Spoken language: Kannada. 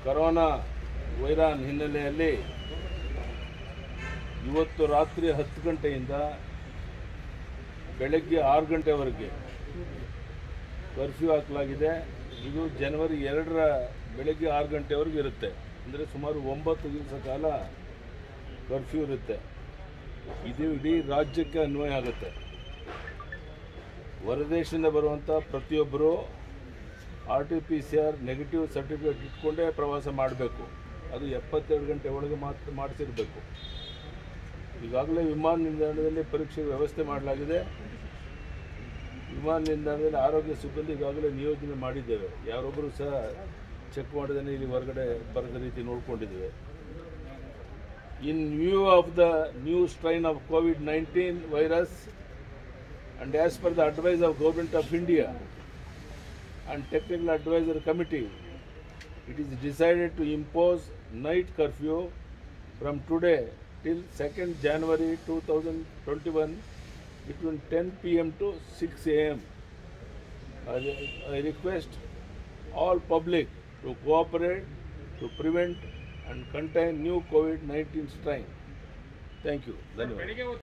ಕರೋನಾ ವೈರಾನ್ ಹಿನ್ನೆಲೆಯಲ್ಲಿ ಇವತ್ತು ರಾತ್ರಿ ಹತ್ತು ಗಂಟೆಯಿಂದ ಬೆಳಗ್ಗೆ ಆರು ಗಂಟೆವರೆಗೆ ಕರ್ಫ್ಯೂ ಹಾಕಲಾಗಿದೆ ಇದು ಜನವರಿ ಎರಡರ ಬೆಳಗ್ಗೆ ಆರು ಗಂಟೆವರೆಗೆ ಇರುತ್ತೆ ಅಂದರೆ ಸುಮಾರು ಒಂಬತ್ತು ದಿವಸ ಕಾಲ ಕರ್ಫ್ಯೂ ಇರುತ್ತೆ ಇದು ಇಡೀ ರಾಜ್ಯಕ್ಕೆ ಅನ್ವಯ ಆಗುತ್ತೆ ಹೊರದೇಶದಿಂದ ಬರುವಂಥ ಪ್ರತಿಯೊಬ್ಬರು R T P C R negative certificate ಇಟ್ಕೊಂಡೇ ಪ್ರವಾಸ ಮಾಡಬೇಕು ಅದು ಎಪ್ಪತ್ತೆರಡು ಗಂಟೆ ಒಳಗೆ ಮಾತ್ರ ಮಾಡಿಸಿರಬೇಕು ಈಗಾಗಲೇ ವಿಮಾನ ನಿಲ್ದಾಣದಲ್ಲಿ ಪರೀಕ್ಷೆ ವ್ಯವಸ್ಥೆ ಮಾಡಲಾಗಿದೆ ವಿಮಾನ ನಿಲ್ದಾಣದಲ್ಲಿ ಆರೋಗ್ಯ ಸಿಬ್ಬಂದಿ ಈಗಾಗಲೇ ನಿಯೋಜನೆ ಮಾಡಿದ್ದೇವೆ ಯಾರೊಬ್ಬರು ಸಹ ಚೆಕ್ ಮಾಡದೇ ಇಲ್ಲಿ ಹೊರಗಡೆ ಬರದ ರೀತಿ ನೋಡ್ಕೊಂಡಿದ್ದೇವೆ in view of the new strain of COVID nineteen virus and as per the advice of Government of India and Technical Advisory Committee, it is decided to impose night curfew from today till 2nd January 2021 between 10 pm to 6 am. I, I request all public to cooperate to prevent and contain new COVID-19 strain. Thank you. ಧನ್ಯವಾದ